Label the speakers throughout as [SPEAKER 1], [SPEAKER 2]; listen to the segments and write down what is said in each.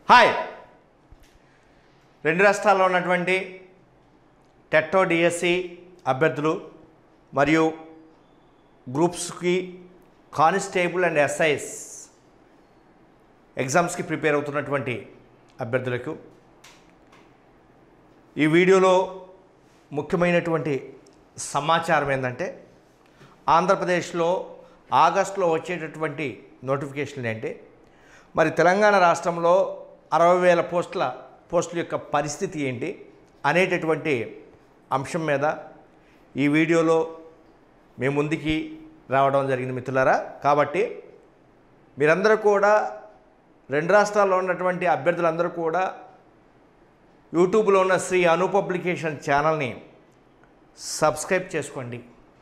[SPEAKER 1] Hi రెండు రాష్ట్రాల్లో ఉన్నటువంటి టెట్టో డిఎస్సి అభ్యర్థులు మరియు గ్రూప్స్కి కానిస్టేబుల్ అండ్ ఎస్ఐఎస్ ఎగ్జామ్స్కి ప్రిపేర్ అవుతున్నటువంటి అభ్యర్థులకు ఈ వీడియోలో ముఖ్యమైనటువంటి సమాచారం ఏంటంటే ఆంధ్రప్రదేశ్లో ఆగస్టులో వచ్చేటటువంటి నోటిఫికేషన్లు ఏంటి మరి తెలంగాణ రాష్ట్రంలో అరవై వేల పోస్టుల పోస్టుల యొక్క పరిస్థితి ఏంటి అనేటటువంటి అంశం మీద ఈ వీడియోలో మేము ముందుకి రావడం జరిగింది మిత్రులారా కాబట్టి మీరందరూ కూడా రెండు రాష్ట్రాల్లో ఉన్నటువంటి అభ్యర్థులందరూ కూడా యూట్యూబ్లో ఉన్న శ్రీ అను పబ్లికేషన్ ఛానల్ని సబ్స్క్రైబ్ చేసుకోండి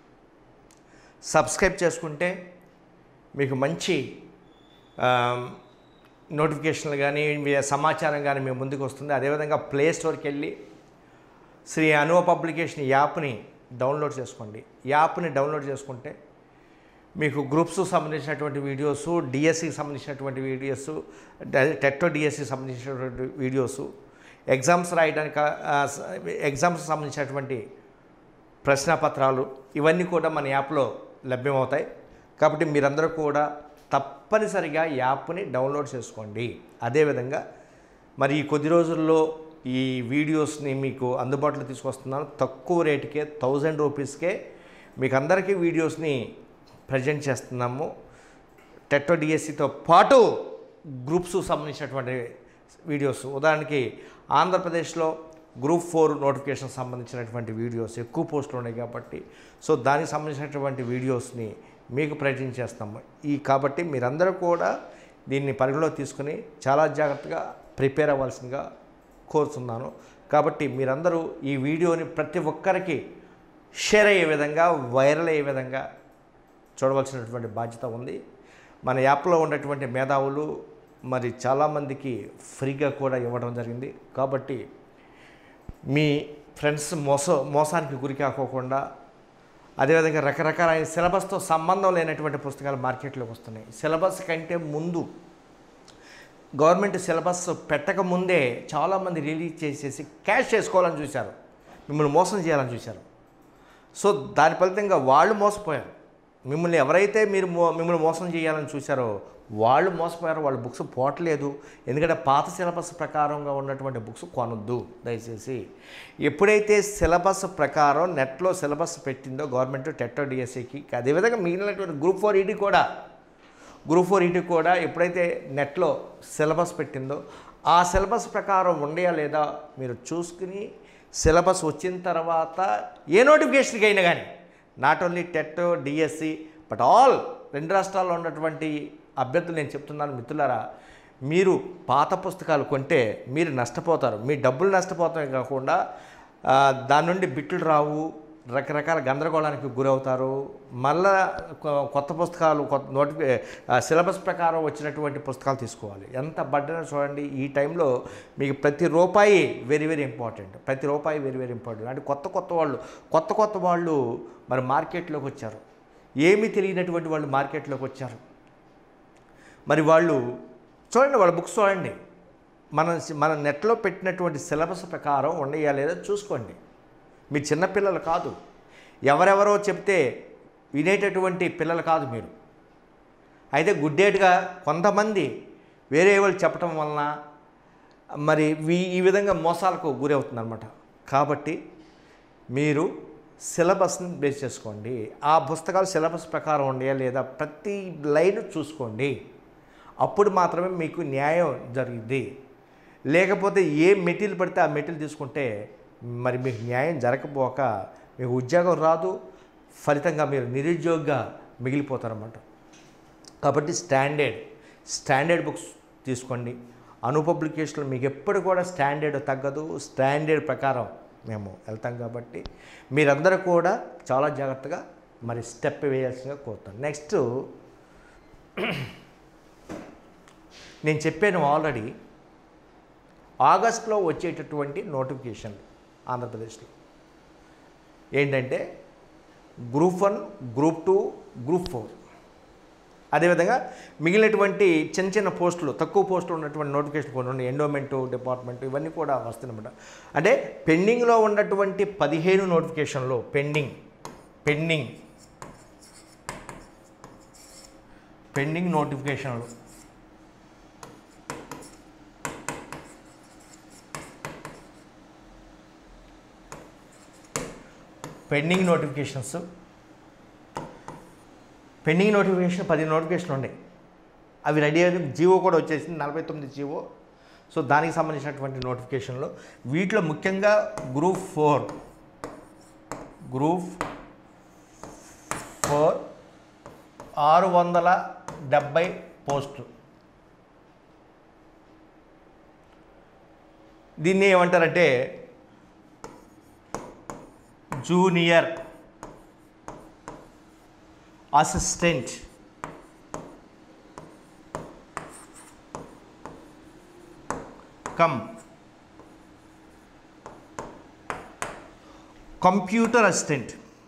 [SPEAKER 1] సబ్స్క్రైబ్ చేసుకుంటే మీకు మంచి ఆ, నోటిఫికేషన్లు కానీ సమాచారం కానీ మేము ముందుకు వస్తుంది అదేవిధంగా ప్లే స్టోర్కి వెళ్ళి శ్రీ అనువ పబ్లికేషన్ యాప్ని డౌన్లోడ్ చేసుకోండి యాప్ని డౌన్లోడ్ చేసుకుంటే మీకు గ్రూప్స్ సంబంధించినటువంటి వీడియోస్ డిఎస్సికి సంబంధించినటువంటి వీడియోస్ టెట్టో డిఎస్సికి సంబంధించినటువంటి వీడియోస్ ఎగ్జామ్స్ రాయడానికి ఆ, స- ఎగ్జామ్స్ సంబంధించినటువంటి ప్రశ్నపత్రాలు ఇవన్నీ కూడా మన యాప్లో లభ్యమవుతాయి కాబట్టి మీరందరూ కూడా తప్పనిసరిగా యాప్ని డౌన్లోడ్ చేసుకోండి అదేవిధంగా మరి ఈ కొద్ది రోజుల్లో ఈ వీడియోస్ని మీకు అందుబాటులో తీసుకొస్తున్నాను తక్కువ రేటుకే థౌజండ్ రూపీస్కే మీకు అందరికీ వీడియోస్ని ప్రజెంట్ చేస్తున్నాము టెట్టో డిఎస్సితో పాటు గ్రూప్స్ సంబంధించినటువంటి వీడియోస్ ఉదాహరణకి ఆంధ్రప్రదేశ్లో గ్రూప్ ఫోర్ నోటిఫికేషన్ సంబంధించినటువంటి వీడియోస్ ఎక్కువ పోస్టులు ఉన్నాయి కాబట్టి సో దానికి సంబంధించినటువంటి వీడియోస్ని మీకు ప్రజెంట్ చేస్తాము ఈ కాబట్టి మీరందరూ కూడా దీన్ని పరిగణలో తీసుకుని చాలా జాగ్రత్తగా ప్రిపేర్ అవ్వాల్సిందిగా కోరుతున్నాను కాబట్టి మీరందరూ ఈ వీడియోని ప్రతి ఒక్కరికి షేర్ అయ్యే విధంగా వైరల్ అయ్యే విధంగా చూడవలసినటువంటి బాధ్యత ఉంది మన యాప్లో ఉన్నటువంటి మేధావులు మరి చాలామందికి ఫ్రీగా కూడా ఇవ్వడం జరిగింది కాబట్టి మీ ఫ్రెండ్స్ మోస మోసానికి గురి కాకోకుండా అదేవిధంగా రకరకాలైన సిలబస్తో సంబంధం లేనటువంటి పుస్తకాలు మార్కెట్లోకి వస్తున్నాయి సిలబస్ కంటే ముందు గవర్నమెంట్ సిలబస్ పెట్టక ముందే చాలామంది రిలీజ్ చేసేసి క్యాష్ చేసుకోవాలని చూశారు మిమ్మల్ని మోసం చేయాలని చూశారు సో దాని ఫలితంగా వాళ్ళు మోసపోయారు మిమ్మల్ని ఎవరైతే మీరు మో మిమ్మల్ని మోసం చేయాలని చూశారో వాళ్ళు మోసపోయారు వాళ్ళ బుక్స్ పోవట్లేదు ఎందుకంటే పాత సిలబస్ ప్రకారంగా ఉన్నటువంటి బుక్స్ కొనొద్దు దయచేసి ఎప్పుడైతే సిలబస్ ప్రకారం నెట్లో సిలబస్ పెట్టిందో గవర్నమెంట్ టెట్టో డిఎస్సికి అదేవిధంగా మిగిలినటువంటి గ్రూప్ ఫోర్ ఈటీ కూడా గ్రూప్ ఫోర్ ఈటీ కూడా ఎప్పుడైతే నెట్లో సిలబస్ పెట్టిందో ఆ సిలబస్ ప్రకారం ఉండయా లేదా మీరు చూసుకుని సిలబస్ వచ్చిన తర్వాత ఏ నోటిఫికేషన్కి అయినా కానీ not only TET DSC but all రెండు రాష్ట్రాల్లో ఉన్నటువంటి అభ్యర్థులు నేను చెప్తున్నాను మిత్రులారా మీరు పాత పుస్తకాలు కొంటే మీరు నష్టపోతారు మీ డబ్బులు నష్టపోతామే కాకుండా ఆ, దాని నుండి బిట్లు రావు రకరకాల గందరగోళానికి గురవుతారు మళ్ళా కొ- కొత్త పుస్తకాలు కొత్త నోటిఫి ఆ, సిలబస్ ప్రకారం వచ్చినటువంటి పుస్తకాలు తీసుకోవాలి ఎంత బడ్డన చూడండి ఈ టైంలో మీకు ప్రతి రూపాయి వెరీ వెరీ ఇంపార్టెంట్ ప్రతి రూపాయి వెరీ వెరీ ఇంపార్టెంట్ అంటే కొత్త కొత్త వాళ్ళు కొత్త కొత్త వాళ్ళు మరి మార్కెట్లోకి వచ్చారు ఏమీ తెలియనటువంటి వాళ్ళు మార్కెట్లోకి వచ్చారు మరి వాళ్ళు చూడండి వాళ్ళ బుక్స్ చూడండి మన మన నెట్లో పెట్టినటువంటి సిలబస్ ప్రకారం ఉండయా లేదా చూసుకోండి మీ చిన్నపిల్లలు కాదు ఎవరెవరో చెప్తే వినేటటువంటి పిల్లలు కాదు మీరు అయితే గుడ్డేటుగా కొంతమంది వేరే వాళ్ళు చెప్పటం వలన మరి వీ- ఈ విధంగా మోసాలకు గురి అవుతుందన్నమాట కాబట్టి మీరు సిలబస్ని బేస్ చేసుకోండి ఆ పుస్తకాలు సిలబస్ ప్రకారం ఉండయా లేదా ప్రతి లైన్ చూసుకోండి అప్పుడు మాత్రమే మీకు న్యాయం జరిగింది లేకపోతే ఏ మెటీరియల్ పడితే ఆ మెటీరియల్ తీసుకుంటే మరి మీకు న్యాయం జరగకపోక మీకు ఉద్యోగం రాదు ఫలితంగా మీరు నిరుద్యోగిగా మిగిలిపోతారన్నమాట కాబట్టి స్టాండర్డ్ స్టాండర్డ్ బుక్స్ తీసుకోండి అను పబ్లికేషన్లో మీకు ఎప్పుడు కూడా స్టాండర్డ్ తగ్గదు స్టాండర్డ్ ప్రకారం మేము వెళ్తాం కాబట్టి మీరందరూ కూడా చాలా జాగ్రత్తగా మరి స్టెప్ వేయాల్సిందిగా కోరుతాను నెక్స్ట్ నేను చెప్పాను ఆల్రెడీ ఆగస్ట్లో వచ్చేటటువంటి నోటిఫికేషన్లు ఆంధ్రప్రదేశ్లో ఏంటంటే group one group two group four అదేవిధంగా మిగిలినటువంటి చిన్న చిన్న పోస్టులు తక్కువ పోస్టులు ఉన్నటువంటి నోటిఫికేషన్ కొన్ని ఉన్నాయి ఎండోమెంటు డిపార్ట్మెంట్ ఇవన్నీ కూడా వస్తున్నాయన్నమాట అంటే పెండింగ్లో ఉన్నటువంటి పదిహేను నోటిఫికేషన్లు పెండింగ్ పెండింగ్ పెండింగ్ నోటిఫికేషన్లు పెండింగ్ నోటిఫికేషన్స్ పెండింగ్ నోటిఫికేషన్ పది నోటిఫికేషన్లు ఉన్నాయి అవి రెడీ అయ్యి జీవో కూడా వచ్చేసింది నలభై తొమ్మిది జీవో సో దానికి సంబంధించినటువంటి నోటిఫికేషన్లు వీటిలో ముఖ్యంగా గ్రూప్ ఫోర్ గ్రూప్ ఫోర్ ఆరు వందల డెబ్భై పోస్టు దీన్ని ఏమంటారంటే junior assistant cum computer assistant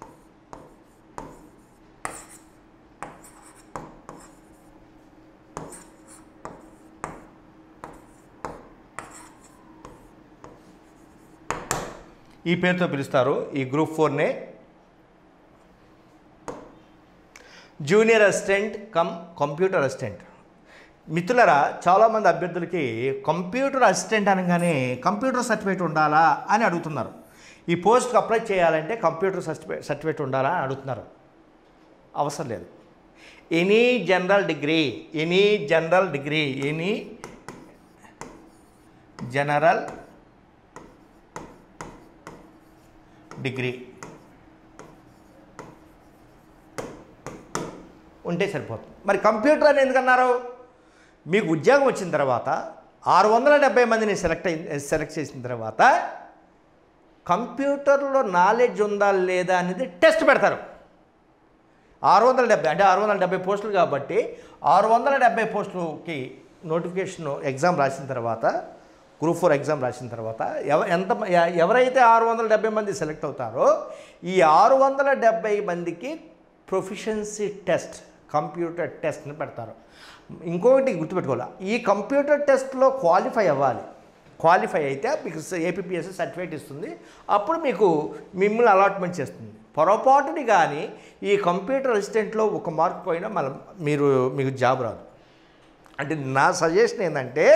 [SPEAKER 1] ఈ పేరుతో పిలుస్తారు ఈ గ్రూప్ ఫోర్నే junior assistant cum computer assistant మిత్రులరా చాలామంది అభ్యర్థులకి కంప్యూటర్ అసిస్టెంట్ అనగానే కంప్యూటర్ సర్టిఫికేట్ ఉండాలా అని అడుగుతున్నారు ఈ పోస్ట్కి అప్లై చేయాలంటే కంప్యూటర్ సర్టిఫికేట్ సర్టిఫికేట్ ఉండాలా అని అడుగుతున్నారు అవసరం లేదు any general degree any general degree any general degree ఉంటే సరిపోతుంది మరి కంప్యూటర్ అని ఎందుకన్నారు మీకు ఉద్యోగం వచ్చిన తర్వాత ఆరు వందల డెబ్బై మందిని సెలెక్ట్ అయి సెలెక్ట్ చేసిన తర్వాత కంప్యూటర్లో నాలెడ్జ్ ఉందా లేదా అనేది టెస్ట్ పెడతారు ఆరు వందల డెబ్బై అంటే ఆరు వందల డెబ్బై పోస్టులు కాబట్టి ఆరు వందల డెబ్బై పోస్టులకి నోటిఫికేషన్ ఎగ్జామ్ రాసిన తర్వాత గ్రూప్ ఫోర్ ఎగ్జామ్ రాసిన తర్వాత ఎవ ఎంత ఎ- ఎవరైతే ఆరు వందల డెబ్బై మంది సెలెక్ట్ అవుతారో ఈ ఆరు వందల డెబ్బై మందికి ప్రొఫిషియన్సీ టెస్ట్ కంప్యూటర్ టెస్ట్ని పెడతారు ఇంకొకటి గుర్తుపెట్టుకోవాలి ఈ కంప్యూటర్ టెస్ట్లో క్వాలిఫై అవ్వాలి క్వాలిఫై అయితే మీకు ఏపీఎస్సీ సర్టిఫికేట్ ఇస్తుంది అప్పుడు మీకు మిమ్మల్ని అలాట్మెంట్ చేస్తుంది పొరపాటుని కానీ ఈ కంప్యూటర్ అసిస్టెంట్లో ఒక మార్క్ పోయినా మనం మీరు మీకు జాబ్ రాదు అంటే నా సజెషన్ ఏంటంటే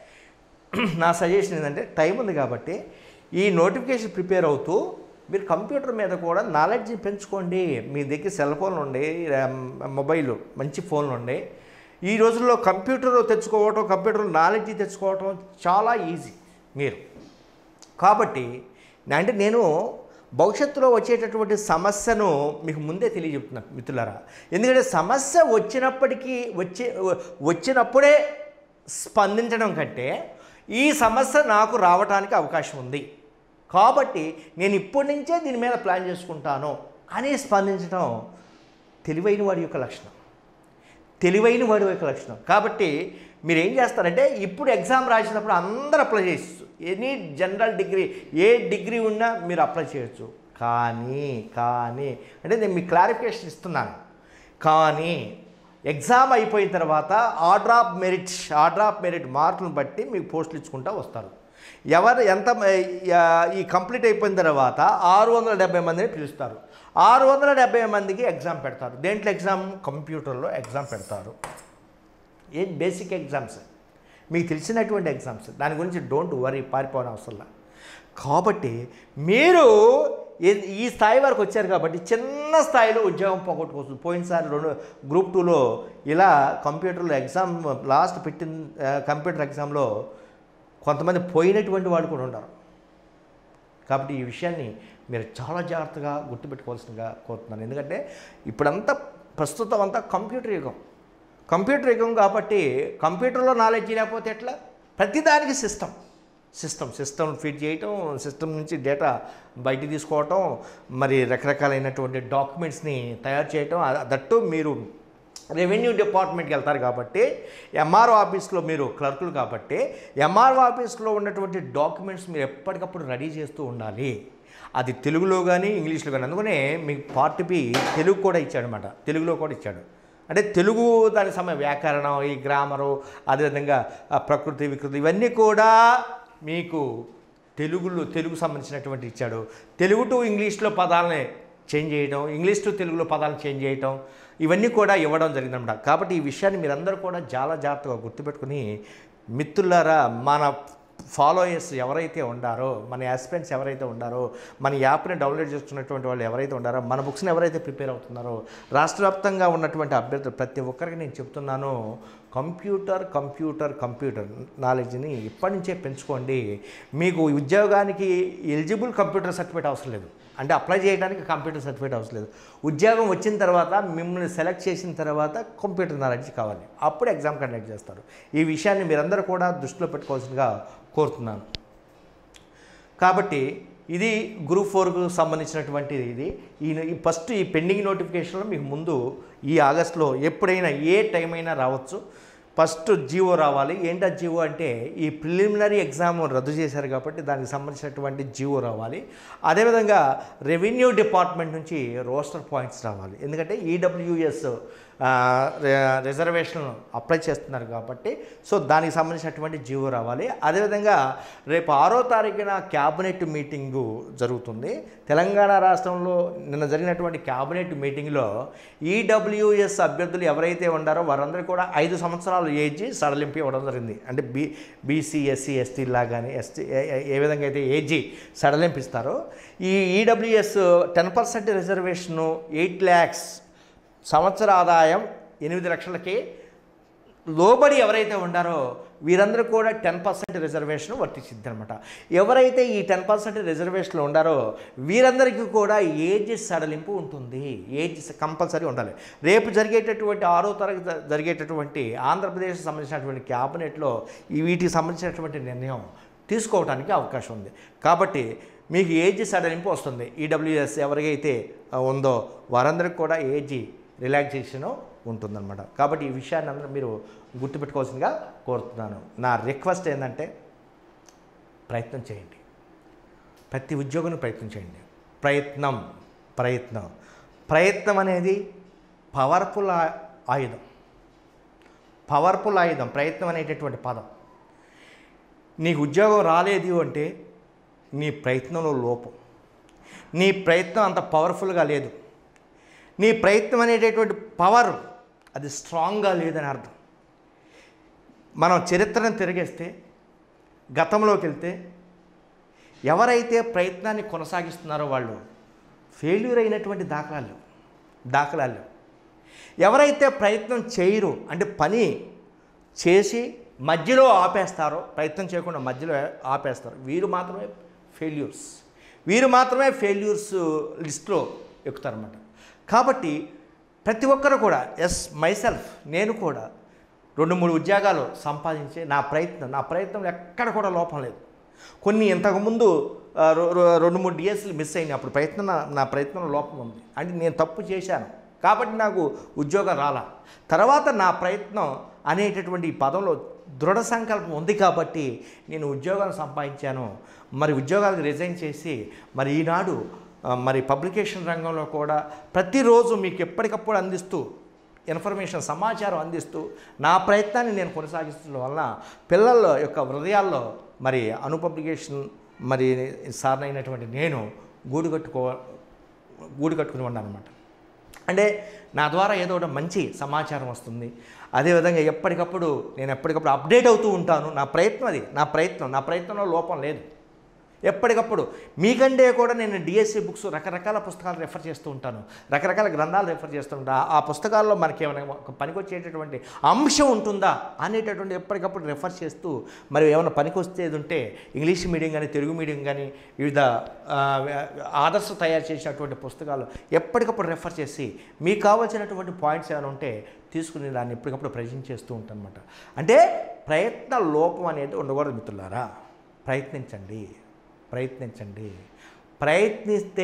[SPEAKER 1] నా సజెషన్ ఏంటంటే టైం ఉంది కాబట్టి ఈ నోటిఫికేషన్ ప్రిపేర్ అవుతూ మీరు కంప్యూటర్ మీద కూడా నాలెడ్జ్ పెంచుకోండి మీ దగ్గర సెల్ ఫోన్లు ఉండే మొబైల్ మంచి ఫోన్లు ఉండే ఈ రోజుల్లో కంప్యూటర్ తెచ్చుకోవటం కంప్యూటర్ నాలెడ్జ్ తెచ్చుకోవటం చాలా ఈజీ మీరు కాబట్టి నా- అంటే నేను భవిష్యత్తులో వచ్చేటటువంటి సమస్యను మీకు ముందే తెలియజెప్తున్నాను మిత్రులారా ఎందుకంటే సమస్య వచ్చినప్పటికీ వచ్చే వచ్చినప్పుడే స్పందించడం కంటే ఈ సమస్య నాకు రావడానికి అవకాశం ఉంది కాబట్టి నేను ఇప్పటి నుంచే దీని మీద ప్లాన్ చేసుకుంటాను అని స్పందించడం తెలివైన వాడి యొక్క లక్షణం తెలివైన వాడి యొక్క లక్షణం కాబట్టి మీరు ఏం చేస్తారంటే ఇప్పుడు ఎగ్జామ్ రాసినప్పుడు అందరూ అప్లై చేయొచ్చు ఎనీ జనరల్ డిగ్రీ ఏ డిగ్రీ ఉన్నా మీరు అప్లై చేయొచ్చు కానీ కానీ అంటే నేను మీకు క్లారిఫికేషన్ ఇస్తున్నాను కానీ ఎగ్జామ్ అయిపోయిన తర్వాత order of merit order of merit మార్కులను బట్టి మీకు పోస్టులు ఇచ్చుకుంటూ వస్తారు ఎవరు ఎంత మ- యా- ఈ కంప్లీట్ అయిపోయిన తర్వాత ఆరు వందల డెబ్బై మందిని పిలుస్తారు ఆరు వందల డెబ్బై మందికి ఎగ్జామ్ పెడతారు దేంట్లో ఎగ్జామ్ కంప్యూటర్లో ఎగ్జామ్ పెడతారు ఏం బేసిక్ ఎగ్జామ్స్ మీకు తెలిసినటువంటి ఎగ్జామ్స్ దాని గురించి డోంట్ వరీ పారిపోవడం అవసరం కాబట్టి మీరు ఏ- ఈ స్థాయి వరకు వచ్చారు కాబట్టి చిన్న స్థాయిలో ఉద్యోగం పోగొట్టుకోవచ్చు పోయినసారి రెండు గ్రూప్ టూలో ఇలా కంప్యూటర్లో ఎగ్జామ్ లాస్ట్ పెట్టిన ఆ, కంప్యూటర్ ఎగ్జామ్లో కొంతమంది పోయినటువంటి వాళ్ళు కూడా ఉన్నారు కాబట్టి ఈ విషయాన్ని మీరు చాలా జాగ్రత్తగా గుర్తుపెట్టుకోవాల్సిందిగా కోరుతున్నాను ఎందుకంటే ఇప్పుడంతా ప్రస్తుతం అంతా కంప్యూటర్ యుగం కంప్యూటర్ యుగం కాబట్టి కంప్యూటర్లో నాలెడ్జ్ లేకపోతే ఎట్లా ప్రతిదానికి సిస్టమ్ సిస్టమ్ సిస్టమ్ ఫీడ్ చేయటం సిస్టమ్ నుంచి డేటా బయట తీసుకోవటం మరి రకరకాలైనటువంటి డాక్యుమెంట్స్ని తయారు చేయటం అ- దట్టు మీరు రెవెన్యూ డిపార్ట్మెంట్కి వెళ్తారు కాబట్టి ఎంఆర్ఓ ఆఫీస్లో మీరు క్లర్కులు కాబట్టి ఎంఆర్ఓ ఆఫీస్లో ఉన్నటువంటి డాక్యుమెంట్స్ మీరు ఎప్పటికప్పుడు రెడీ చేస్తూ ఉండాలి అది తెలుగులో కానీ ఇంగ్లీష్లో కానీ అందుకనే మీకు పార్ట్ బి తెలుగు కూడా ఇచ్చాడు అనమాట తెలుగులో కూడా ఇచ్చాడు అంటే తెలుగు దానికి సమయ వ్యాకరణం ఈ గ్రామరు అదేవిధంగా ఆ ప్రకృతి వికృతి ఇవన్నీ కూడా మీకు తెలుగులో తెలుగు సంబంధించినటువంటి ఇచ్చాడు తెలుగు టు ఇంగ్లీష్లో పదాలని చేంజ్ చేయడం ఇంగ్లీష్ టు తెలుగులో పదాలను చేంజ్ చేయడం ఇవన్నీ కూడా ఇవ్వడం జరిగిందన్నమాట కాబట్టి ఈ విషయాన్ని మీరందరూ కూడా చాలా జాగ్రత్తగా గుర్తుపెట్టుకుని మిత్రులారా మన ఫాలోయర్స్ ఎవరైతే ఉండారో మన యాస్పెంట్స్ ఎవరైతే ఉండారో మన యాప్ని డౌన్లోడ్ చేసుకున్నటువంటి వాళ్ళు ఎవరైతే ఉండారో మన బుక్స్ని ఎవరైతే ప్రిపేర్ అవుతున్నారో రాష్ట్ర వ్యాప్తంగా ఉన్నటువంటి అభ్యర్థులు ప్రతి ఒక్కరికి నేను చెప్తున్నాను కంప్యూటర్ కంప్యూటర్ కంప్యూటర్ నాలెడ్జ్ని ఇప్పటి నుంచే పెంచుకోండి మీకు ఉద్యోగానికి ఎలిజిబుల్ కంప్యూటర్ సర్టిఫికేట్ అవసరం లేదు అంటే అప్లై చేయడానికి కంప్యూటర్ సర్టిఫికేట్ అవసరం లేదు ఉద్యోగం వచ్చిన తర్వాత మిమ్మల్ని సెలెక్ట్ చేసిన తర్వాత కంప్యూటర్ నాలెడ్జ్ కావాలి అప్పుడు ఎగ్జామ్ కండక్ట్ చేస్తారు ఈ విషయాన్ని మీరందరూ కూడా దృష్టిలో పెట్టుకోవాల్సిందిగా కోరుతున్నాను కాబట్టి ఇది గ్రూప్ ఫోర్కు సంబంధించినటువంటిది ఇది ఈ ఈ ఫస్ట్ ఈ పెండింగ్ నోటిఫికేషన్లో మీకు ముందు ఈ ఆగస్టులో ఎప్పుడైనా ఏ టైం అయినా రావచ్చు ఫస్ట్ జీవో రావాలి ఏంటా జీవో అంటే ఈ ప్రిలిమినరీ ఎగ్జామ్ రద్దు చేశారు కాబట్టి దానికి సంబంధించినటువంటి జీవో రావాలి అదేవిధంగా రెవెన్యూ డిపార్ట్మెంట్ నుంచి రోస్టర్ పాయింట్స్ రావాలి ఎందుకంటే ఈడబ్ల్యూఎస్ రిజర్వేషన్ అప్లై చేస్తున్నారు కాబట్టి సో దానికి సంబంధించినటువంటి జీవో రావాలి అదేవిధంగా రేపు ఆరో తారీఖున క్యాబినెట్ మీటింగు జరుగుతుంది తెలంగాణ రాష్ట్రంలో నిన్న జరిగినటువంటి క్యాబినెట్ మీటింగ్లో ఈడబ్ల్యూఎస్ అభ్యర్థులు ఎవరైతే ఉన్నారో వారందరూ కూడా ఐదు సంవత్సరాలు ఏజ్ సడలింపు ఇవ్వడం జరిగింది అంటే బీ బీసీ ఎస్సీ ఎస్టీ లాగానే ఎస్టీ ఏ విధంగా అయితే ఏజీ సడలింపు ఇస్తారో ఈ EWS ten percent reservation eight lakhs సంవత్సర ఆదాయం ఎనిమిది లక్షలకి లోబడి ఎవరైతే ఉండారో వీరందరూ కూడా టెన్ పర్సెంట్ రిజర్వేషన్ వర్తించింది అనమాట ఎవరైతే ఈ టెన్ పర్సెంట్ రిజర్వేషన్లో ఉండారో వీరందరికీ కూడా ఏజ్ సడలింపు ఉంటుంది ఏజ్ కంపల్సరీ ఉండాలి రేపు జరిగేటటువంటి ఆరో తరగతి జ- జరిగేటటువంటి ఆంధ్రప్రదేశ్ సంబంధించినటువంటి క్యాబినెట్లో ఈ వీటికి సంబంధించినటువంటి నిర్ణయం తీసుకోవడానికి అవకాశం ఉంది కాబట్టి మీకు ఏజ్ సడలింపు వస్తుంది ఈడబ్ల్యూఎస్ ఎవరికైతే ఆ, ఉందో వారందరికీ కూడా ఏజ్ రిలాక్సేషన్ ఉంటుందన్నమాట కాబట్టి ఈ విషయాన్ని అందరూ మీరు గుర్తుపెట్టుకోవాల్సిందిగా కోరుతున్నాను నా రిక్వెస్ట్ ఏంటంటే ప్రయత్నం చేయండి ప్రతి ఉద్యోగం ప్రయత్నం చేయండి ప్రయత్నం ప్రయత్నం ప్రయత్నం అనేది పవర్ఫుల్ ఆ- ఆయుధం పవర్ఫుల్ ఆయుధం ప్రయత్నం అనేటటువంటి పదం నీకు ఉద్యోగం రాలేదు అంటే నీ ప్రయత్నంలో లోపం నీ ప్రయత్నం అంత పవర్ఫుల్గా లేదు నీ ప్రయత్నం అనేటటువంటి పవర్ అది స్ట్రాంగ్గా లేదని అర్థం మనం చరిత్రను తిరిగేస్తే గతంలోకి వెళ్తే ఎవరైతే ప్రయత్నాన్ని కొనసాగిస్తున్నారో వాళ్ళు ఫెయిల్యూర్ అయినటువంటి దాఖలాలు దాఖలాలు ఎవరైతే ప్రయత్నం చేయరు అంటే పని చేసి మధ్యలో ఆపేస్తారో ప్రయత్నం చేయకుండా మధ్యలో ఆపేస్తారు వీరు మాత్రమే ఫెయిల్యూర్స్ వీరు మాత్రమే ఫెయిల్యూర్స్ లిస్ట్లో ఎక్కుతారన్నమాట కాబట్టి ప్రతి ఒక్కరు కూడా ఎస్ మైసెల్ఫ్ నేను కూడా రెండు మూడు ఉద్యోగాలు సంపాదించే నా ప్రయత్నం నా ప్రయత్నం ఎక్కడ కూడా లోపం లేదు కొన్ని ఇంతకుముందు ఆ, రొ- రొ- రెండు మూడు డిఎస్లు మిస్ అయినాయి అప్పుడు ప్రయత్నం నా- నా ప్రయత్నంలో లోపం ఉంది అంటే నేను తప్పు చేశాను కాబట్టి నాకు ఉద్యోగం రాలా తర్వాత నా ప్రయత్నం అనేటటువంటి ఈ పదంలో దృఢ సంకల్పం ఉంది కాబట్టి నేను ఉద్యోగాలు సంపాదించాను మరి ఉద్యోగాలకు రిజైన్ చేసి మరి ఈనాడు ఆ, మరి పబ్లికేషన్ రంగంలో కూడా ప్రతిరోజు మీకు ఎప్పటికప్పుడు అందిస్తూ ఇన్ఫర్మేషన్ సమాచారం అందిస్తూ నా ప్రయత్నాన్ని నేను కొనసాగిస్తున్న వలన పిల్లల యొక్క హృదయాల్లో మరి అను పబ్లికేషన్ మరి సార్ అయినటువంటి నేను గూడు కట్టుకో గూడు కట్టుకుని ఉన్నాను అనమాట అంటే నా ద్వారా ఏదో ఒకటి మంచి సమాచారం వస్తుంది అదేవిధంగా ఎప్పటికప్పుడు నేను ఎప్పటికప్పుడు అప్డేట్ అవుతూ ఉంటాను నా ప్రయత్నం అది నా ప్రయత్నం నా ప్రయత్నంలో లోపం లేదు ఎప్పటికప్పుడు మీకంటే కూడా నేను డిఎస్సి బుక్స్ రకరకాల పుస్తకాలు రెఫర్ చేస్తూ ఉంటాను రకరకాల గ్రంథాలు రెఫర్ చేస్తూ ఉంటాను ఆ- ఆ పుస్తకాల్లో మనకి ఏమైనా ఒక పనికొచ్చేటటువంటి అంశం ఉంటుందా అనేటటువంటి ఎప్పటికప్పుడు రెఫర్ చేస్తూ మరి ఏమైనా పనికొచ్చేది ఉంటే ఇంగ్లీష్ మీడియం కానీ తెలుగు మీడియం కానీ వివిధ ఆ, ఆదర్శ తయారు చేసినటువంటి పుస్తకాలు ఎప్పటికప్పుడు రెఫర్ చేసి మీకు కావాల్సినటువంటి పాయింట్స్ ఏమైనా ఉంటే తీసుకుని దాన్ని ఎప్పటికప్పుడు ప్రజెంట్ చేస్తూ ఉంటాను అనమాట అంటే ప్రయత్న లోపం అనేది ఉండకూడదు మిత్రులారా ప్రయత్నించండి ప్రయత్నించండి ప్రయత్నిస్తే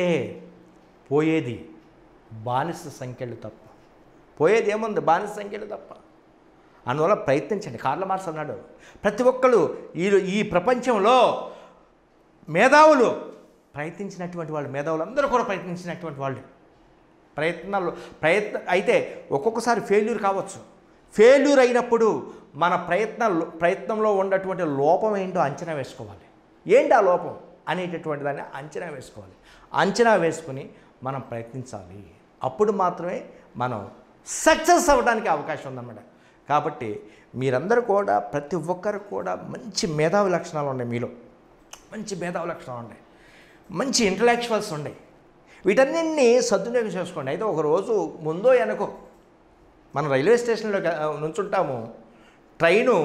[SPEAKER 1] పోయేది బానిస సంఖ్యలు తప్ప పోయేది ఏముంది బానిస సంఖ్యలు తప్ప అందువల్ల ప్రయత్నించండి కార్ల మార్క్స్ అన్నాడు ప్రతి ఒక్కళ్ళు ఈ ఈ ప్రపంచంలో మేధావులు ప్రయత్నించినటువంటి వాళ్ళు మేధావులు అందరూ కూడా ప్రయత్నించినటువంటి వాళ్ళు ప్రయత్నాలు ప్రయత్న అయితే ఒక్కొక్కసారి ఫెయిల్యూర్ కావచ్చు ఫెయిల్యూర్ అయినప్పుడు మన ప్రయత్న ప్రయత్నంలో ఉన్నటువంటి లోపం ఏంటో అంచనా వేసుకోవాలి ఏంటి ఆ లోపం అనేటటువంటి దాన్ని అంచనా వేసుకోవాలి అంచనా వేసుకుని మనం ప్రయత్నించాలి అప్పుడు మాత్రమే మనం సక్సెస్ అవ్వడానికి అవకాశం ఉందన్నమాట కాబట్టి మీరందరూ కూడా ప్రతి ఒక్కరు కూడా మంచి మేధావి లక్షణాలు ఉన్నాయి మీలో మంచి మేధావి లక్షణాలు ఉన్నాయి మంచి ఇంటలెక్చువల్స్ ఉన్నాయి వీటన్నింటినీ సద్వినియోగం చేసుకోండి అయితే ఒక రోజు ముందో వెనకో మనం రైల్వే స్టేషన్లో గ- నుంచుంటాము ట్రైను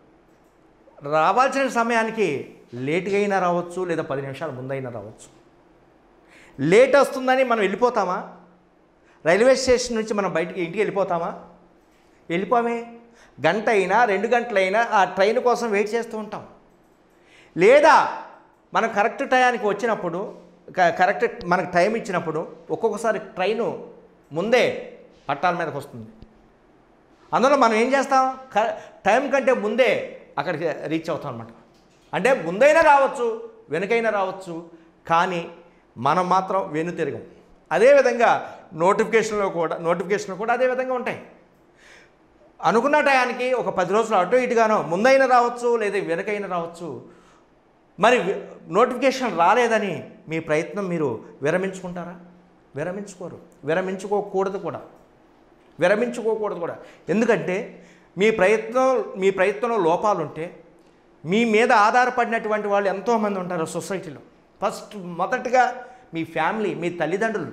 [SPEAKER 1] రావాల్సిన సమయానికి లేట్గా అయినా రావచ్చు లేదా పది నిమిషాల ముందైనా రావచ్చు లేట్ వస్తుందని మనం వెళ్ళిపోతామా రైల్వే స్టేషన్ నుంచి మనం బయటికి ఇంటికి వెళ్ళిపోతామా వెళ్ళిపోమే గంట అయినా రెండు గంటలైనా ఆ ట్రైన్ కోసం వెయిట్ చేస్తూ ఉంటాం లేదా మనం కరెక్ట్ టయానికి వచ్చినప్పుడు క- కరెక్ట్ మనకు టైం ఇచ్చినప్పుడు ఒక్కొక్కసారి ట్రైను ముందే పట్టాల మీదకి వస్తుంది అందులో మనం ఏం చేస్తాం క- టైం కంటే ముందే అక్కడికి రీచ్ అవుతాం అనమాట అంటే ముందైనా రావచ్చు వెనుకైనా రావచ్చు కానీ మనం మాత్రం వెను తిరగం అదేవిధంగా నోటిఫికేషన్లో కూడా నోటిఫికేషన్లు కూడా అదే విధంగా ఉంటాయి అనుకున్న టయానికి ఒక పది రోజులు అటు ఇటుగానో ముందైనా రావచ్చు లేదా వెనకైనా రావచ్చు మరి వి- నోటిఫికేషన్ రాలేదని మీ ప్రయత్నం మీరు విరమించుకుంటారా విరమించుకోరు విరమించుకోకూడదు కూడా విరమించుకోకూడదు కూడా ఎందుకంటే మీ ప్రయత్నం మీ ప్రయత్నంలో లోపాలు ఉంటే మీ మీద ఆధారపడినటువంటి వాళ్ళు ఎంతోమంది ఉంటారు సొసైటీలో ఫస్ట్ మొదటగా మీ ఫ్యామిలీ మీ తల్లిదండ్రులు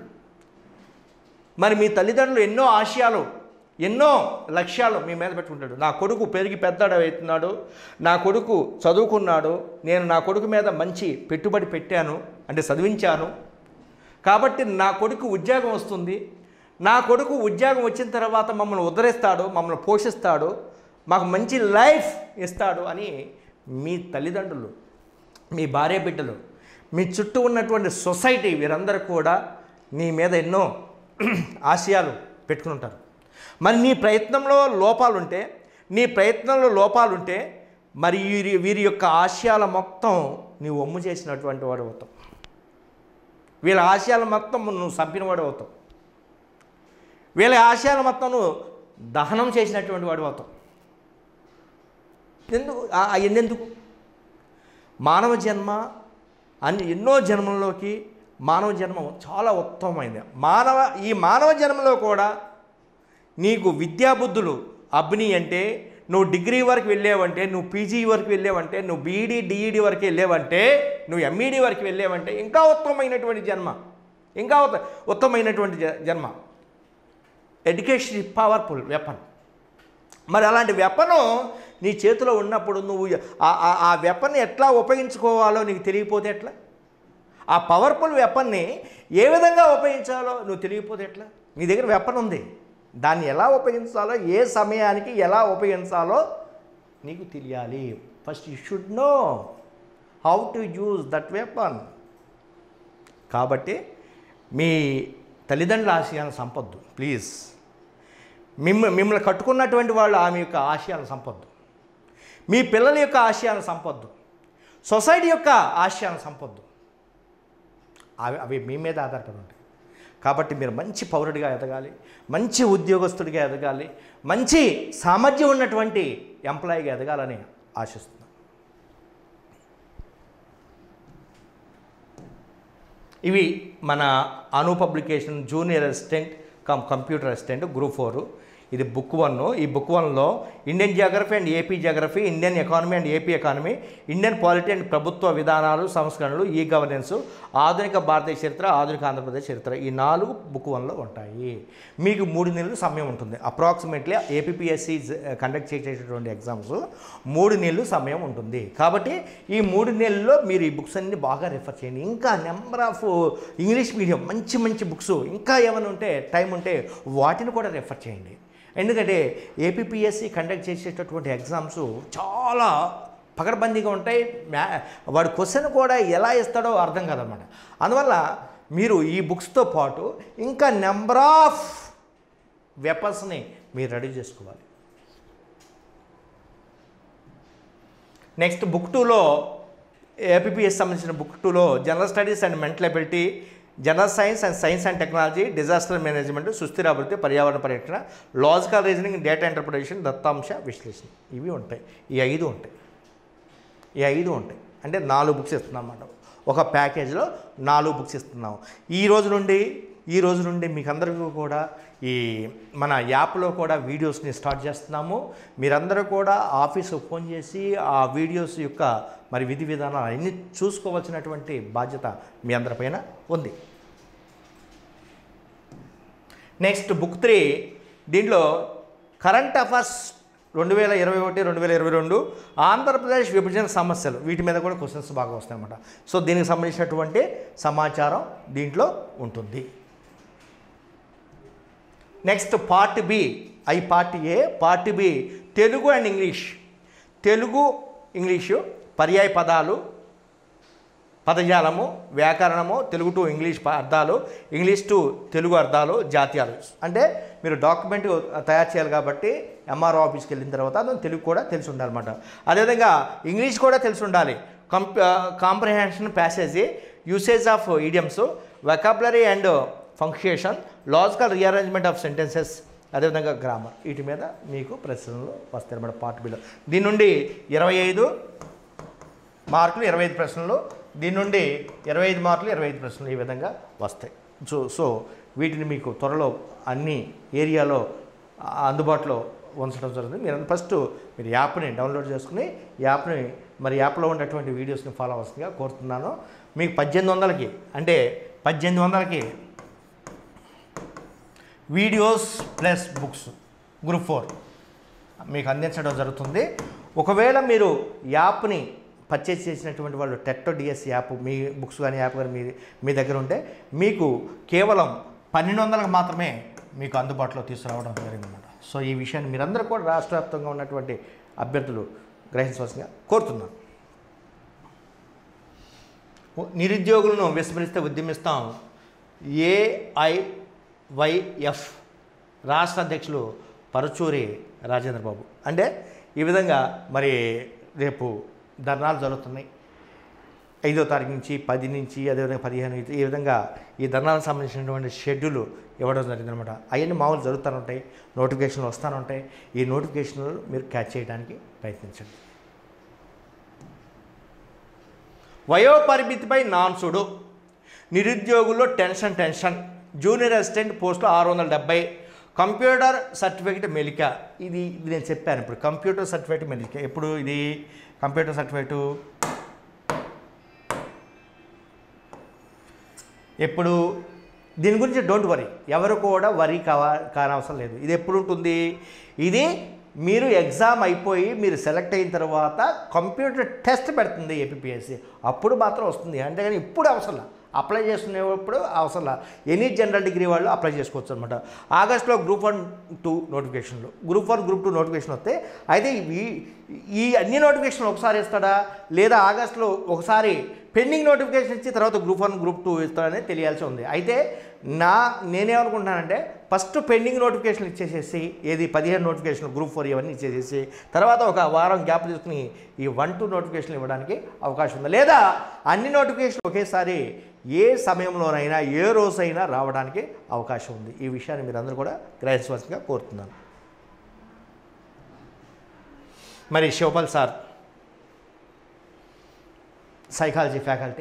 [SPEAKER 1] మరి మీ తల్లిదండ్రులు ఎన్నో ఆశయాలు ఎన్నో లక్ష్యాలు మీ మీద పెట్టుకుంటాడు నా కొడుకు పెరిగి పెద్దడు అవుతున్నాడు నా కొడుకు చదువుకున్నాడు నేను నా కొడుకు మీద మంచి పెట్టుబడి పెట్టాను అంటే చదివించాను కాబట్టి నా కొడుకు ఉద్యోగం వస్తుంది నా కొడుకు ఉద్యోగం వచ్చిన తర్వాత మమ్మల్ని ఉద్ధరిస్తాడు మమ్మల్ని పోషిస్తాడు మాకు మంచి లైఫ్ ఇస్తాడు అని మీ తల్లిదండ్రులు మీ భార్య బిడ్డలు మీ చుట్టూ ఉన్నటువంటి సొసైటీ వీరందరూ కూడా నీ మీద ఎన్నో ఆశయాలు పెట్టుకుని ఉంటారు మరి నీ ప్రయత్నంలో లోపాలుంటే నీ ప్రయత్నంలో లోపాలుంటే మరి వీరి వీరి యొక్క ఆశయాల మొత్తం నీవు ఒమ్ము చేసినటువంటి వాడు అవుతావు వీళ్ళ ఆశయాల మొత్తం నువ్వు చంపినవాడు అవుతావు వీళ్ళ ఆశయాల మొత్తం నువ్వు దహనం చేసినటువంటి వాడు అవుతావు ఎందుకు ఆ- ఆ ఎన్నెందుకు మానవ జన్మ అన్ని ఎన్నో జన్మల్లోకి మానవ జన్మ చాలా ఉత్తమమైంది మానవ ఈ మానవ జన్మలో కూడా నీకు విద్యాబుద్ధులు అగ్ని అంటే నువ్వు డిగ్రీ వరకు వెళ్ళావంటే నువ్వు పీజీ వరకు వెళ్ళావంటే నువ్వు బీఈడి డిఈడి వరకు వెళ్ళావంటే నువ్వు ఎంఈడి వరకు వెళ్ళావంటే ఇంకా ఉత్తమమైనటువంటి జన్మ ఇంకా ఉత్త- ఉత్తమమైనటువంటి జ- జన్మ ఎడ్యుకేషన్ ఇస్ పవర్ఫుల్ వెపన్ మరి అలాంటి వెపను నీ చేతిలో ఉన్నప్పుడు నువ్వు ఆ- ఆ- ఆ వెపన్ని ఎట్లా ఉపయోగించుకోవాలో నీకు తెలియకపోతే ఎట్లా ఆ పవర్ఫుల్ వెపన్ని ఏ విధంగా ఉపయోగించాలో నువ్వు తెలియకపోతే ఎట్లా నీ దగ్గర వెపన్ ఉంది దాన్ని ఎలా ఉపయోగించాలో ఏ సమయానికి ఎలా ఉపయోగించాలో నీకు తెలియాలి first you should know how to use that weapon కాబట్టి మీ తల్లిదండ్రుల ఆశయాలను సంపొద్దు ప్లీజ్ మిమ్మ మిమ్మల్ని కట్టుకున్నటువంటి వాళ్ళు ఆమె యొక్క ఆశయాలను సంపొద్దు మీ పిల్లల యొక్క ఆశయాలను సంపొద్దు సొసైటీ యొక్క ఆశయాలను సంపొద్దు అవి అవి మీ మీద ఆధారపడి ఉంటాయి కాబట్టి మీరు మంచి పౌరుడిగా ఎదగాలి మంచి ఉద్యోగస్తుడిగా ఎదగాలి మంచి సామర్థ్యం ఉన్నటువంటి ఎంప్లాయీగా ఎదగాలని ఆశిస్తున్నాను ఇవి మన Anu publication junior assistant cum computer assistant group four ఇది బుక్ వన్ ఈ బుక్ వన్లో Indian geography and AP geography Indian economy and AP economy Indian polity and ప్రభుత్వ విధానాలు సంస్కరణలు ఈ గవర్నెన్స్ ఆధునిక భారతీయ చరిత్ర ఆధునిక ఆంధ్రప్రదేశ్ చరిత్ర ఈ నాలుగు బుక్ వన్లో ఉంటాయి మీకు మూడు నెలలు సమయం ఉంటుంది అప్రాక్సిమేట్లీ ఏపీఎస్సి కండక్ట్ చేసేటటువంటి ఎగ్జామ్స్ మూడు నెలలు సమయం ఉంటుంది కాబట్టి ఈ మూడు నెలల్లో మీరు ఈ బుక్స్ అన్ని బాగా రెఫర్ చేయండి ఇంకా నెంబర్ ఆఫ్ ఇంగ్లీష్ మీడియం మంచి మంచి బుక్స్ ఇంకా ఏమైనా ఉంటే టైం ఉంటే వాటిని కూడా రెఫర్ చేయండి ఎందుకంటే ఏపీఎస్సి కండక్ట్ చేసేటటువంటి ఎగ్జామ్స్ చాలా పకడ్బందీగా ఉంటాయి మ్యా వాడు క్వశ్చన్ కూడా ఎలా ఇస్తాడో అర్థం కాదనమాట అందువల్ల మీరు ఈ బుక్స్తో పాటు ఇంకా నెంబర్ ఆఫ్ వెపన్స్ని మీరు రెడీ చేసుకోవాలి నెక్స్ట్ బుక్ టూలో ఏపీఎస్ సంబంధించిన బుక్ టూలో general studies and mental ability general science and science and technology disaster management సుస్థిర అభివృద్ధి పర్యావరణ పరిరక్షణ లాజికల్ రీజనింగ్ డేటా ఇంటర్ప్రిటేషన్ దత్తాంశ విశ్లేషణ ఇవి ఉంటాయి ఈ ఐదు ఉంటాయి ఈ ఐదు ఉంటాయి అంటే నాలుగు బుక్స్ ఇస్తున్నాం అన్నమాట ఒక ప్యాకేజ్లో నాలుగు బుక్స్ ఇస్తున్నాం ఈ రోజు నుండి ఈ రోజు నుండి మీకు అందరికీ కూడా ఈ మన యాప్లో కూడా వీడియోస్ని స్టార్ట్ చేస్తున్నాము మీరందరూ కూడా ఆఫీసు ఫోన్ చేసి ఆ వీడియోస్ యొక్క మరి విధి విధానాలు అన్నీ చూసుకోవాల్సినటువంటి బాధ్యత మీ అందరిపైన ఉంది నెక్స్ట్ బుక్ త్రీ దీంట్లో కరెంట్ అఫైర్స్ రెండు వేల ఇరవై ఒకటి రెండు వేల ఇరవై రెండు ఆంధ్రప్రదేశ్ విభజన సమస్యలు వీటి మీద కూడా క్వశ్చన్స్ బాగా వస్తాయి అన్నమాట సో దీనికి సంబంధించినటువంటి సమాచారం దీంట్లో ఉంటుంది next part B I part A part B Telugu and English Telugu English పర్యాయ పదాలు పదజాలము వ్యాకరణము తెలుగు టు ఇంగ్లీష్ ప- అర్థాలు ఇంగ్లీష్ టు తెలుగు అర్థాలు జాతీయాలు అంటే మీరు డాక్యుమెంట్ తయారు చేయాలి కాబట్టి ఎంఆర్ఓ ఆఫీస్కి వెళ్ళిన తర్వాత దాని తెలుగు కూడా తెలిసి ఉండాలన్నమాట అదేవిధంగా ఇంగ్లీష్ కూడా తెలిసి ఉండాలి comp comprehension passage usage of idioms vocabulary and punctuation logical rearrangement of sentences అదేవిధంగా గ్రామర్ వీటి మీద మీకు ప్రశ్నలు వస్తాయి అన్నమాట పార్ట్ బిలో దీని నుండి ఇరవై ఐదు మార్కులు ఇరవై ఐదు ప్రశ్నలు దీని నుండి ఇరవై ఐదు మార్కులు ఇరవై ఐదు ప్రశ్నలు ఈ విధంగా వస్తాయి సో సో వీటిని మీకు త్వరలో అన్ని ఏరియాలో ఆ, అందుబాటులో ఉంచడం జరుగుతుంది మీరు ఫస్ట్ మీరు యాప్ని డౌన్లోడ్ చేసుకుని యాప్ని మరి యాప్లో ఉన్నటువంటి వీడియోస్ని ఫాలో అవ్వాల్సిందిగా కోరుతున్నాను మీకు పద్దెనిమిది వందలకి అంటే పద్దెనిమిది వందలకి videos plus books group four మీకు అందించడం జరుగుతుంది ఒకవేళ మీరు యాప్ని పర్చేస్ చేసినటువంటి వాళ్ళు టెట్టో డిఎస్ యాప్ మీ బుక్స్ కానీ యాప్ కానీ మీ మీ దగ్గర ఉంటే మీకు కేవలం పన్నెండు వందలకు మాత్రమే మీకు అందుబాటులో తీసుకురావడం జరిగిందన్నమాట సో ఈ విషయాన్ని మీరందరూ కూడా రాష్ట్ర వ్యాప్తంగా ఉన్నటువంటి అభ్యర్థులు గ్రహించవలసిందిగా కోరుతున్నాను నిరుద్యోగులను విస్మరిస్తే ఉద్యమిస్తాం ఏఐవైఎఫ్ రాష్ట్ర అధ్యక్షులు పరచూరి రాజేంద్ర బాబు అంటే ఈ విధంగా మరి రేపు ధర్నాలు జరుగుతున్నాయి ఐదో తారీఖు నుంచి పది నుంచి అదేవిధంగా పదిహేను నుంచి ఈ విధంగా ఈ ధర్నాలకు సంబంధించినటువంటి షెడ్యూల్ ఇవ్వడం జరిగిందనమాట అవన్నీ మామూలు జరుగుతూనే ఉంటాయి నోటిఫికేషన్లు వస్తూనే ఉంటాయి ఈ నోటిఫికేషన్లు మీరు క్యాచ్ చేయడానికి ప్రయత్నించండి వయోపరిమితిపై నాన్సుడు నిరుద్యోగుల్లో టెన్షన్ టెన్షన్ జూనియర్ అసిస్టెంట్ పోస్టులు ఆరు వందల డెబ్బై కంప్యూటర్ సర్టిఫికేట్ మెలిక ఇది ఇది నేను చెప్పాను ఇప్పుడు కంప్యూటర్ సర్టిఫికేట్ మెలిక ఎప్పుడు ఇది కంప్యూటర్ సర్టిఫికేటు ఎప్పుడు దీని గురించి డోంట్ వరీ ఎవరు కూడా వరీ కావా కానవసరం లేదు ఇది ఎప్పుడు ఉంటుంది ఇది మీరు ఎగ్జామ్ అయిపోయి మీరు సెలెక్ట్ అయిన తర్వాత కంప్యూటర్ టెస్ట్ పెడుతుంది ఏపీఎస్సి అప్పుడు మాత్రం వస్తుంది అంతేగాని ఇప్పుడు అవసరం లే. అప్లై చేసుకునేటప్పుడు అవసరం లే. ఎనీ జనరల్ డిగ్రీ వాళ్ళు అప్లై చేసుకోవచ్చు అనమాట ఆగస్ట్లో గ్రూప్ వన్ టూ నోటిఫికేషన్లు group one group two notification వస్తే అయితే ఈ ఈ అన్ని నోటిఫికేషన్లు ఒకసారి ఇస్తాడా లేదా ఆగస్టులో ఒకసారి పెండింగ్ నోటిఫికేషన్ ఇచ్చి తర్వాత గ్రూప్ వన్ గ్రూప్ టూ ఇస్తాడని తెలియాల్సి ఉంది అయితే నా నేనేమనుకుంటున్నానంటే ఫస్ట్ పెండింగ్ నోటిఫికేషన్ ఇచ్చేసేసి ఏది పదిహేను నోటిఫికేషన్ గ్రూప్ ఫోర్ ఇవన్నీ ఇచ్చేసేసి తర్వాత ఒక వారం గ్యాప్ తీసుకుని ఈ వన్ టూ నోటిఫికేషన్ ఇవ్వడానికి అవకాశం ఉంది లేదా అన్ని నోటిఫికేషన్ ఒకేసారి ఏ సమయంలోనైనా ఏ రోజైనా రావడానికి అవకాశం ఉంది ఈ విషయాన్ని మీరు అందరూ కూడా గ్రహించవలసిందిగా కోరుతున్నాను మరి శివపాల్ సార్ సైకాలజీ ఫ్యాకల్టీ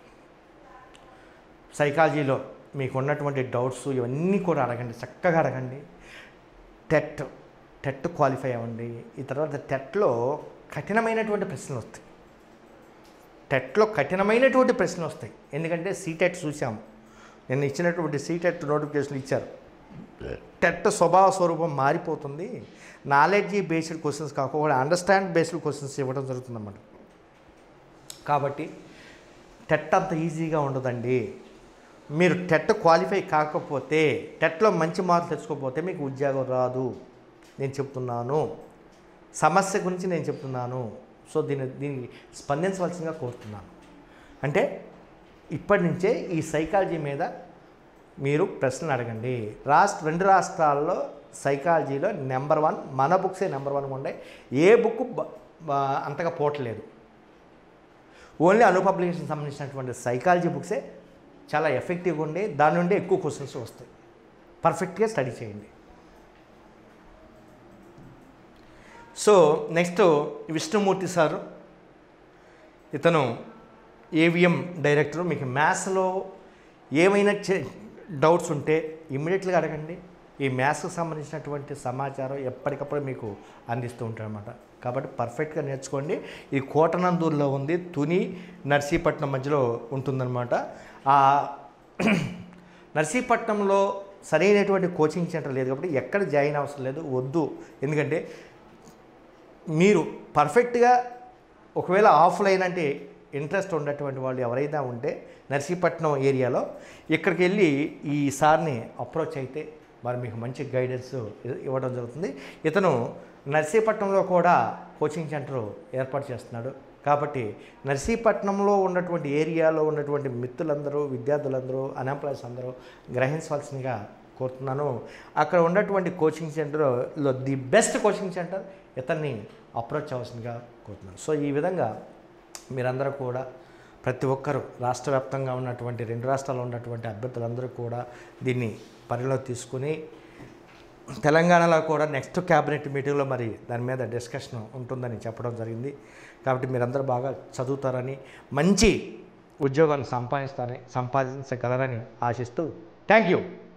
[SPEAKER 1] సైకాలజీలో మీకు ఉన్నటువంటి డౌట్స్ ఇవన్నీ కూడా అడగండి చక్కగా అడగండి టెట్ టెట్ క్వాలిఫై అవ్వండి ఈ తర్వాత టెట్లో కఠినమైనటువంటి ప్రశ్నలు వస్తాయి టెట్లో కఠినమైనటువంటి ప్రశ్నలు వస్తాయి ఎందుకంటే సీటెట్ చూసాం నేను ఇచ్చినటువంటి సీటెట్ నోటిఫికేషన్ ఇచ్చారు టెట్ స్వభావ స్వరూపం మారిపోతుంది నాలెడ్జీ బేస్డ్ క్వశ్చన్స్ కాకుండా అండర్స్టాండ్ బేస్డ్ క్వశ్చన్స్ ఇవ్వడం జరుగుతుందన్నమాట కాబట్టి టెట్ అంత ఈజీగా ఉండదండి మీరు టెట్ క్వాలిఫై కాకపోతే టెట్లో మంచి మార్కులు తెచ్చుకోకపోతే మీకు ఉద్యోగం రాదు నేను చెప్తున్నాను సమస్య గురించి నేను చెప్తున్నాను సో దీన్ని దీనికి స్పందించవలసిందిగా కోరుతున్నాను అంటే ఇప్పటి నుంచే ఈ సైకాలజీ మీద మీరు ప్రశ్నలు అడగండి రాష్ట్ర రెండు రాష్ట్రాల్లో సైకాలజీలో నెంబర్ వన్ మన బుక్సే నెంబర్ వన్ ఉండే ఏ బుక్ అంతగా పోవట్లేదు ఓన్లీ అను పబ్లికేషన్ సంబంధించినటువంటి సైకాలజీ బుక్సే చాలా ఎఫెక్టివ్గా ఉండి దాని నుండి ఎక్కువ క్వశ్చన్స్ వస్తాయి పర్ఫెక్ట్గా స్టడీ చేయండి సో నెక్స్ట్ విష్ణుమూర్తి సారు ఇతను ఏవిఎం డైరెక్టర్ మీకు మ్యాథ్స్లో ఏమైనా చే- డౌట్స్ ఉంటే ఇమ్మీడియట్గా అడగండి ఈ మ్యాథ్స్కి సంబంధించినటువంటి సమాచారం ఎప్పటికప్పుడు మీకు అందిస్తూ ఉంటారన్నమాట కాబట్టి పర్ఫెక్ట్గా నేర్చుకోండి ఇది కోటనందూరులో ఉంది తుని నర్సీపట్నం మధ్యలో ఉంటుందన్నమాట ఆ నర్సీపట్నంలో సరైనటువంటి కోచింగ్ సెంటర్ లేదు కాబట్టి ఎక్కడ జాయిన్ అవసరం లేదు వద్దు ఎందుకంటే మీరు పర్ఫెక్ట్గా ఒకవేళ ఆఫ్లైన్ అంటే ఇంట్రెస్ట్ ఉన్నటువంటి వాళ్ళు ఎవరైనా ఉంటే నర్సీపట్నం ఏరియాలో ఇక్కడికి వెళ్ళి ఈ సార్ని అప్రోచ్ అయితే వారు మీకు మంచి గైడెన్స్ ఇవ్వడం జరుగుతుంది ఇతను నర్సీపట్నంలో కూడా కోచింగ్ సెంటర్ ఏర్పాటు చేస్తున్నాడు కాబట్టి నర్సీపట్నంలో ఉన్నటువంటి ఏరియాలో ఉన్నటువంటి మిత్రులందరూ విద్యార్థులందరూ అన్ఎంప్లాయీస్ అందరూ గ్రహించవలసిందిగా కోరుతున్నాను అక్కడ ఉన్నటువంటి కోచింగ్ సెంటర్లో ది బెస్ట్ కోచింగ్ సెంటర్ ఇతన్ని అప్రోచ్ అవ్వాల్సిందిగా కోరుతున్నాను సో ఈ విధంగా మీరందరూ కూడా ప్రతి ఒక్కరూ రాష్ట్ర వ్యాప్తంగా ఉన్నటువంటి రెండు రాష్ట్రాల్లో ఉన్నటువంటి అభ్యర్థులందరూ కూడా దీన్ని పరిలో తీసుకుని తెలంగాణలో కూడా నెక్స్ట్ క్యాబినెట్ మీటింగ్లో మరి దాని మీద డిస్కషన్ ఉంటుందని చెప్పడం జరిగింది కాబట్టి మీరందరూ బాగా చదువుతారని మంచి ఉద్యోగాన్ని సంపాదిస్తారని సంపాదించగలరని ఆశిస్తూ థ్యాంక్ యూ